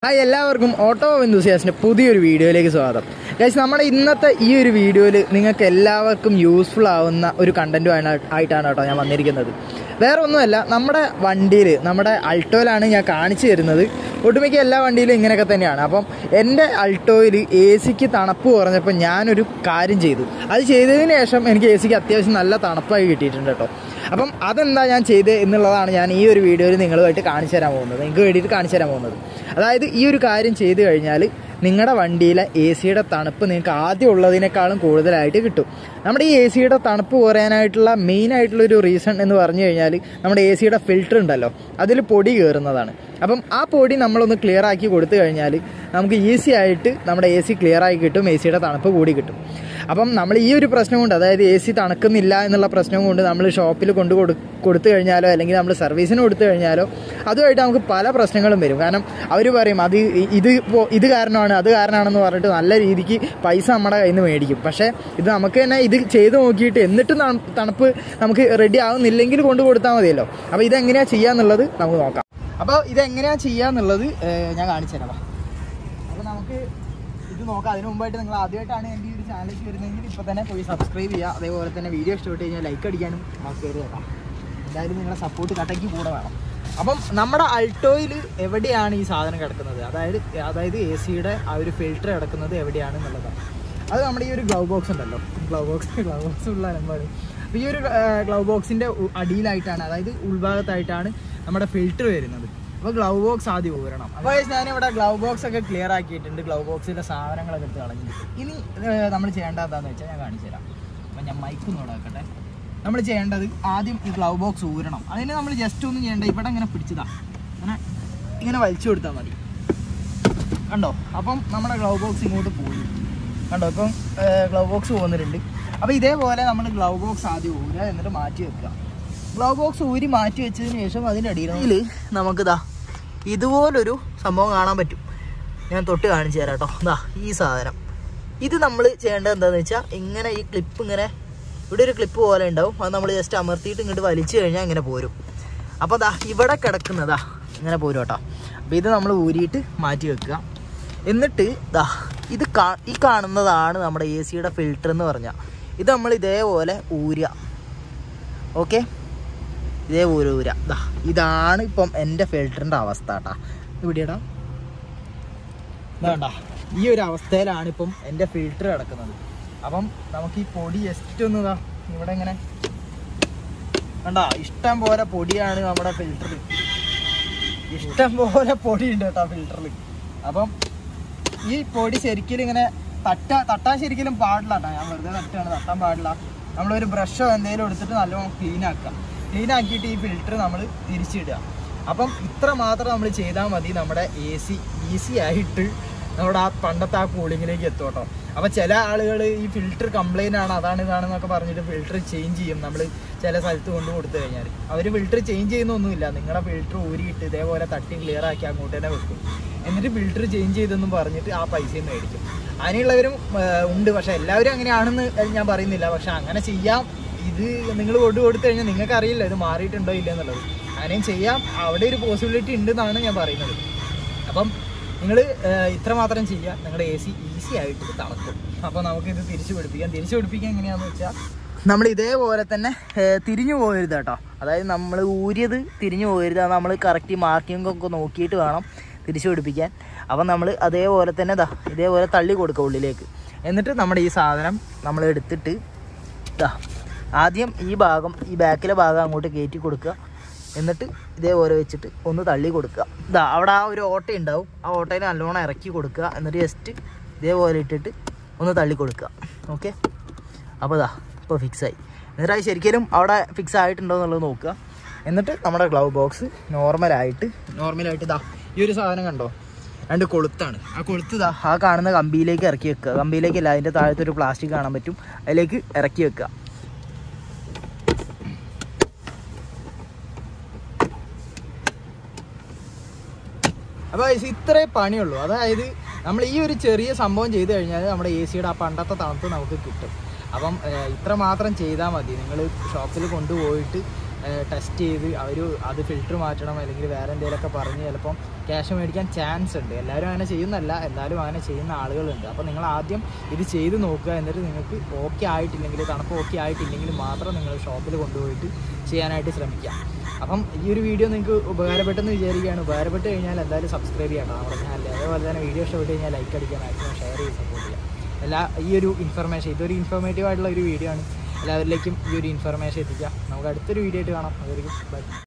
hi എല്ലാവർക്കും auto എന്തൂസിയാസിന്റെ പുതിയൊരു വീഡിയോയിലേക്ക് സ്വാഗതം ഗൈസ് നമ്മുടെ ഇന്നത്തെ ഈ ഒരു വീഡിയോയിൽ നിങ്ങൾക്ക് എല്ലാവർക്കും യൂസ്ഫുൾ ആവുന്ന ഒരു കണ്ടന്റ് ആയിട്ടാണ് കേട്ടോ ഞാൻ വന്നിരിക്കുന്നത് വേറെ ഒന്നുമല്ല നമ്മുടെ വണ്ടിയിൽ നമ്മുടെ അൾട്ടോയിലാണ് ഞാൻ കാണിച്ചു തരുന്നത് ഒട്ടുമിക്ക എല്ലാ വണ്ടിയിലും ഇങ്ങനെയൊക്കെ തന്നെയാണ് അപ്പം എൻ്റെ അൾട്ടോയിൽ എ സിക്ക് തണുപ്പ് കുറഞ്ഞപ്പോൾ ഞാനൊരു കാര്യം ചെയ്തു അത് ചെയ്തതിന് ശേഷം എനിക്ക് എ സിക്ക് അത്യാവശ്യം നല്ല തണുപ്പായി കിട്ടിയിട്ടുണ്ട് കേട്ടോ അപ്പം അതെന്താ ഞാൻ ചെയ്തത് എന്നുള്ളതാണ് ഞാൻ ഈ ഒരു വീഡിയോയിൽ നിങ്ങളുമായിട്ട് കാണിച്ചു തരാൻ പോകുന്നത് നിങ്ങൾക്ക് വേണ്ടിയിട്ട് കാണിച്ചു തരാൻ പോകുന്നത് അതായത് ഈ ഒരു കാര്യം ചെയ്തു കഴിഞ്ഞാൽ നിങ്ങളുടെ വണ്ടിയിലെ എ സിയുടെ തണുപ്പ് നിങ്ങൾക്ക് ആദ്യം ഉള്ളതിനേക്കാളും കൂടുതലായിട്ട് കിട്ടും നമ്മുടെ ഈ എ സിയുടെ തണുപ്പ് കുറയാനായിട്ടുള്ള മെയിൻ ആയിട്ടുള്ള ഒരു റീസൺ എന്ന് പറഞ്ഞു കഴിഞ്ഞാൽ നമ്മുടെ എ സിയുടെ ഫിൽറ്റർ ഉണ്ടല്ലോ അതിൽ പൊടി കയറുന്നതാണ് അപ്പം ആ പൊടി നമ്മളൊന്ന് ക്ലിയർ ആക്കി കൊടുത്തു കഴിഞ്ഞാൽ നമുക്ക് ഈസി ആയിട്ട് നമ്മുടെ എ സി ക്ലിയർ ആയി കിട്ടും എ സിയുടെ തണുപ്പ് കൂടി കിട്ടും അപ്പം നമ്മൾ ഈ ഒരു പ്രശ്നം കൊണ്ട് അതായത് എ സി തണുക്കുന്നില്ല എന്നുള്ള പ്രശ്നം കൊണ്ട് നമ്മൾ ഷോപ്പിൽ കൊണ്ട് കൊടു കൊടുത്തു കഴിഞ്ഞാലോ അല്ലെങ്കിൽ നമ്മൾ സർവീസിന് കൊടുത്തു കഴിഞ്ഞാലോ അതുമായിട്ട് നമുക്ക് പല പ്രശ്നങ്ങളും വരും കാരണം അവർ പറയും അത് ഇ- ഇത് ഇപ്പോ- ഇത് കാരണമാണ് അത് കാരണമാണെന്ന് പറഞ്ഞിട്ട് നല്ല രീതിക്ക് പൈസ നമ്മുടെ കയ്യിൽ നിന്ന് മേടിക്കും പക്ഷേ ഇത് നമുക്ക് തന്നെ ഇത് ചെയ്ത് നോക്കിയിട്ട് എന്നിട്ടും തണു- തണുപ്പ് നമുക്ക് റെഡി ആവുന്നില്ലെങ്കിൽ കൊണ്ട് കൊടുത്താൽ മതിയല്ലോ അപ്പോൾ ഇതെങ്ങനെയാണ് ചെയ്യാന്നുള്ളത് നമുക്ക് നോക്കാം അപ്പോൾ ഇതെങ്ങനെയാണ് ചെയ്യാന്നുള്ളത് ഏഹ്, ഞാൻ കാണിച്ചു തരാം അപ്പോൾ നമുക്ക് ഇത് നോക്കാം അതിന് മുമ്പായിട്ട് നിങ്ങൾ ആദ്യമായിട്ടാണ് എൻ്റെ ഈ ഒരു ചാനലിലേക്ക് വരുന്നതെങ്കിൽ ഇപ്പോൾ തന്നെ പോയി സബ്സ്ക്രൈബ് ചെയ്യുക അതേപോലെ തന്നെ വീഡിയോ ഇഷ്ടപ്പെട്ട് കഴിഞ്ഞാൽ ലൈക്ക് അടിക്കാനും മറക്കരുത് കേട്ടോ എന്തായാലും നിങ്ങളുടെ സപ്പോർട്ട് കട്ടയ്ക്ക് കൂടെ വേണം അപ്പം നമ്മുടെ അൾട്ടോയിൽ എവിടെയാണ് ഈ സാധനം കിടക്കുന്നത് അതായത് അതായത് എ സിയുടെ ആ ഒരു ഫിൽറ്റർ കിടക്കുന്നത് എവിടെയാണ് എന്നുള്ളതാണ് അത് നമ്മുടെ ഈ ഒരു ഗ്ലൗ ബോക്സ് ഉണ്ടല്ലോ ഗ്ലൗ ബോക്സ് ഗ്ലൗ ബോക്സ് ഉള്ള അലമ്പാണ് അപ്പോൾ ഈ ഒരു ഗ്ലൗ ബോക്സിൻ്റെ അടിയിലായിട്ടാണ് അതായത് ഉൾഭാഗത്തായിട്ടാണ് നമ്മുടെ ഫിൽറ്റർ വരുന്നത് അപ്പോൾ ഗ്ലൗ ബോക്സ് ആദ്യം ഊരണം അപ്പോൾ ഞാനിവിടെ ഗ്ലൗ ബോക്സ് ഒക്കെ ക്ലിയർ ആക്കിയിട്ടുണ്ട് ഗ്ലൗ ബോക്സിൻ്റെ സാധനങ്ങളൊക്കെ എടുത്ത് കളഞ്ഞിട്ട് ഇനി നമ്മൾ ചെയ്യേണ്ടത് എന്താണെന്ന് വെച്ചാൽ ഞാൻ കാണിച്ചു തരാം അപ്പം ഞാൻ മൈക്ക് ഒന്ന് നോക്കട്ടെ നമ്മൾ ചെയ്യേണ്ടത് ആദ്യം ഈ ഗ്ലൗ ബോക്സ് ഊരണം അതിന് നമ്മൾ ജസ്റ്റ് ഒന്നും ചെയ്യേണ്ട ഇവിടെ ഇങ്ങനെ പിടിച്ചതാ അങ്ങനെ ഇങ്ങനെ വലിച്ചു കൊടുത്താൽ മതി കണ്ടോ അപ്പം നമ്മുടെ ഗ്ലൗ ബോക്സ് ഇങ്ങോട്ട് പോയി കണ്ടോ ഇപ്പം ഗ്ലൗ ബോക്സ് പോകുന്നിട്ടുണ്ട് അപ്പോൾ ഇതേപോലെ നമ്മൾ ഗ്ലൗ ബോക്സ് ആദ്യം ഊരുക എന്നിട്ട് മാറ്റി വെക്കുക ഗ്ലൗ ബോക്സ് ഊരി മാറ്റി വെച്ചതിന് ശേഷം അതിൻ്റെ അടിയിൽ നമുക്കിതാ ഇതുപോലൊരു സംഭവം കാണാൻ പറ്റും ഞാൻ തൊട്ട് കാണിച്ചു തരാം കേട്ടോ ഇതാ ഈ സാധനം ഇത് നമ്മൾ ചെയ്യേണ്ടത് എന്താണെന്ന് വെച്ചാൽ ഇങ്ങനെ ഈ ക്ലിപ്പ് ഇങ്ങനെ ഇവിടെ ഒരു ക്ലിപ്പ് പോലെ ഉണ്ടാവും അത് നമ്മൾ ജസ്റ്റ് അമർത്തിയിട്ട് ഇങ്ങോട്ട് വലിച്ചു കഴിഞ്ഞാൽ ഇങ്ങനെ പോരും അപ്പോൾ ദാ ഇവിടെ കിടക്കുന്നതാ ഇങ്ങനെ പോരും കേട്ടോ അപ്പോൾ ഇത് നമ്മൾ ഊരിയിട്ട് മാറ്റി വെക്കുക എന്നിട്ട് ദാ ഇത് കാ ഈ കാണുന്നതാണ് നമ്മുടെ എ സിയുടെ ഫിൽറ്റർ എന്ന് പറഞ്ഞാൽ ഇത് നമ്മൾ ഇതേപോലെ ഊരുക ഓക്കെ ഇതേപോലെ ഊരുക ദാ ഇതാണ് ഇപ്പം എൻ്റെ ഫിൽറ്ററിൻ്റെ അവസ്ഥ കേട്ടാ ഇവിടെയാടാ വേണ്ട ഈ ഒരു അവസ്ഥയിലാണ് ഇപ്പം എൻ്റെ ഫിൽറ്റർ കിടക്കുന്നത് അപ്പം നമുക്ക് ഈ പൊടി ജസ്റ്റ് ഒന്ന് ഇതാ ഇവിടെ ഇങ്ങനെ കണ്ട ഇഷ്ടം പോലെ പൊടിയാണ് നമ്മുടെ ഫിൽറ്ററിൽ ഇഷ്ടം പോലെ പൊടി ഉണ്ട് കേട്ടോ ഫിൽറ്ററിൽ അപ്പം ഈ പൊടി ശരിക്കും ഇങ്ങനെ തട്ട തട്ടാൻ ശരിക്കും പാടില്ല കേട്ടോ ഞാൻ വെറുതെ തട്ടാണ് തട്ടാൻ പാടില്ല നമ്മളൊരു ബ്രഷോ എന്തെങ്കിലും എടുത്തിട്ട് നല്ലോണം ക്ലീൻ ആക്കുക ക്ലീൻ ആക്കിയിട്ട് ഈ ഫിൽറ്റർ നമ്മൾ തിരിച്ചിടുക അപ്പം ഇത്ര മാത്രം നമ്മൾ ചെയ്താൽ മതി നമ്മുടെ എ സി ഈസി ആയിട്ട് നമ്മുടെ ആ പണ്ടത്തെ ആ കൂളിങ്ങിലേക്ക് എത്തും കേട്ടോ അപ്പോൾ ചില ആളുകൾ ഈ ഫിൽറ്റർ കംപ്ലൈൻ്റ് ആണ് അതാണ് ഇതാണെന്നൊക്കെ പറഞ്ഞിട്ട് ഫിൽറ്റർ ചേഞ്ച് ചെയ്യും നമ്മൾ ചില സ്ഥലത്ത് കൊണ്ട് കൊടുത്തു കഴിഞ്ഞാൽ അവർ ഫിൽറ്റർ ചേഞ്ച് ചെയ്യുന്നൊന്നുമില്ല നിങ്ങളുടെ ഫിൽറ്റർ ഊരിയിട്ട് ഇതേപോലെ തട്ടി ക്ലിയർ ആക്കി അങ്ങോട്ട് തന്നെ വെക്കും എന്നിട്ട് ഫിൽറ്റർ ചേഞ്ച് ചെയ്തെന്നും പറഞ്ഞിട്ട് ആ പൈസയും മേടിക്കും അങ്ങനെയുള്ളവരും ആ, ഉണ്ട് പക്ഷെ എല്ലാവരും അങ്ങനെയാണെന്ന് ഞാൻ പറയുന്നില്ല പക്ഷെ അങ്ങനെ ചെയ്യാം ഇത് നിങ്ങൾ കൊണ്ട് കൊടുത്തു കഴിഞ്ഞാൽ നിങ്ങൾക്ക് അറിയില്ല ഇത് മാറിയിട്ടുണ്ടോ ഇല്ല എന്നുള്ളത് അങ്ങനെയും ചെയ്യാം അവിടെ ഒരു പോസിബിലിറ്റി ഉണ്ടെന്നാണ് ഞാൻ പറയുന്നത് അപ്പം നിങ്ങൾ ഇത്ര മാത്രം ചെയ്യുക നിങ്ങളുടെ എ സി ഈസി ആയിട്ട് തണുക്കും അപ്പോൾ നമുക്ക് ഇത് തിരിച്ചു പിടിപ്പിക്കാം തിരിച്ചു പിടിപ്പിക്കാൻ എങ്ങനെയാണെന്ന് വെച്ചാൽ നമ്മൾ ഇതേപോലെ തന്നെ ഏഹ്, തിരിഞ്ഞു പോകരുത് കേട്ടോ അതായത് നമ്മൾ ഊരിയത് തിരിഞ്ഞു പോകരുത് അത് നമ്മൾ കറക്റ്റ് മാർക്കിംഗ് ഒക്കെ നോക്കിയിട്ട് വേണം തിരിച്ചു പിടിപ്പിക്കാൻ അപ്പം നമ്മൾ അതേപോലെ തന്നെ ദാ ഇതേപോലെ തള്ളി കൊടുക്കുക ഉള്ളിലേക്ക് എന്നിട്ട് നമ്മുടെ ഈ സാധനം നമ്മൾ എടുത്തിട്ട് ദാ ആദ്യം ഈ ഭാഗം ഈ ബാക്കിലെ ഭാഗം അങ്ങോട്ട് കയറ്റി കൊടുക്കുക എന്നിട്ട് ഇതേപോലെ വെച്ചിട്ട് ഒന്ന് തള്ളി കൊടുക്കുക ഇതാ അവിടെ ആ ഒരു ഓട്ട ഉണ്ടാവും ആ ഓട്ടയിൽ നല്ലോണം ഇറക്കി കൊടുക്കുക എന്നിട്ട് ജസ്റ്റ് ഇതേപോലെ ഇട്ടിട്ട് ഒന്ന് തള്ളി കൊടുക്കുക ഓക്കെ അപ്പോൾ ഇതാ ഇപ്പോൾ ഫിക്സായി എന്നിട്ട് അത് ശരിക്കും അവിടെ ഫിക്സ് ആയിട്ടുണ്ടോ എന്നുള്ളത് നോക്കുക എന്നിട്ട് നമ്മുടെ ഗ്ലൗ ബോക്സ് നോർമലായിട്ട് നോർമലായിട്ട് ഇതാ ഈ ഒരു സാധനം കണ്ടോ രണ്ട് കൊളുത്താണ് ആ കൊളുത്ത് ഇതാ ആ കാണുന്ന കമ്പിയിലേക്ക് ഇറക്കി വെക്കുക കമ്പിയിലേക്കല്ല അതിൻ്റെ താഴത്തെ ഒരു പ്ലാസ്റ്റിക് കാണാൻ പറ്റും അതിലേക്ക് ഇറക്കി വെക്കുക അപ്പോൾ ഇത്രേ പണിയുള്ളൂ അതായത് നമ്മൾ ഈ ഒരു ചെറിയ സംഭവം ചെയ്ത് കഴിഞ്ഞാൽ നമ്മുടെ എ സിയുടെ ആ പണ്ടത്തെ തണുപ്പ് നമുക്ക് കിട്ടും അപ്പം ഏഹ്, ഇത്ര മാത്രം ചെയ്താൽ മതി നിങ്ങൾ ഷോപ്പിൽ കൊണ്ടുപോയിട്ട് ടെസ്റ്റ് ചെയ്ത് അവർ അത് ഫിൽറ്റർ മാറ്റണം അല്ലെങ്കിൽ വേറെ എന്തെങ്കിലുമൊക്കെ പറഞ്ഞ് ചിലപ്പം ക്യാഷ് മേടിക്കാൻ ചാൻസ് ഉണ്ട് എല്ലാവരും അങ്ങനെ ചെയ്യുന്നല്ല എന്നാലും അങ്ങനെ ചെയ്യുന്ന ആളുകളുണ്ട് അപ്പോൾ നിങ്ങൾ ആദ്യം ഇത് ചെയ്ത് നോക്കുക എന്നിട്ട് നിങ്ങൾക്ക് ഓക്കെ ആയിട്ടില്ലെങ്കിൽ തണുപ്പ് ഓക്കെ ആയിട്ടില്ലെങ്കിൽ മാത്രം നിങ്ങൾ ഷോപ്പിൽ കൊണ്ടുപോയിട്ട് ചെയ്യാനായിട്ട് ശ്രമിക്കുക അപ്പം ഈ ഒരു വീഡിയോ നിങ്ങൾക്ക് ഉപകാരപ്പെട്ടെന്ന് വിചാരിക്കുകയാണ് ഉപകാരപ്പെട്ട് കഴിഞ്ഞാൽ എന്തായാലും സബ്സ്ക്രൈബ് ചെയ്യണം നമ്മുടെ ചാനൽ അതേപോലെ തന്നെ വീഡിയോ ഇഷ്ടപ്പെട്ട് കഴിഞ്ഞാൽ ലൈക്ക് അടിക്കുക മാക്സിമം ഷെയർ ചെയ്ത് സപ്പോർട്ട് ചെയ്യുക എല്ലാ ഈ ഒരു ഇൻഫർമേഷൻ ഇതൊരു ഇൻഫോർമേറ്റീവ് ആയിട്ടുള്ള ഒരു വീഡിയോ ആണ് എല്ലാവരിലേക്കും ഈ ഒരു ഇൻഫർമേഷൻ എത്തിക്കുക നമുക്ക് അടുത്തൊരു വീഡിയോ ആയിട്ട് കാണാം അതായിരിക്കും ബൈ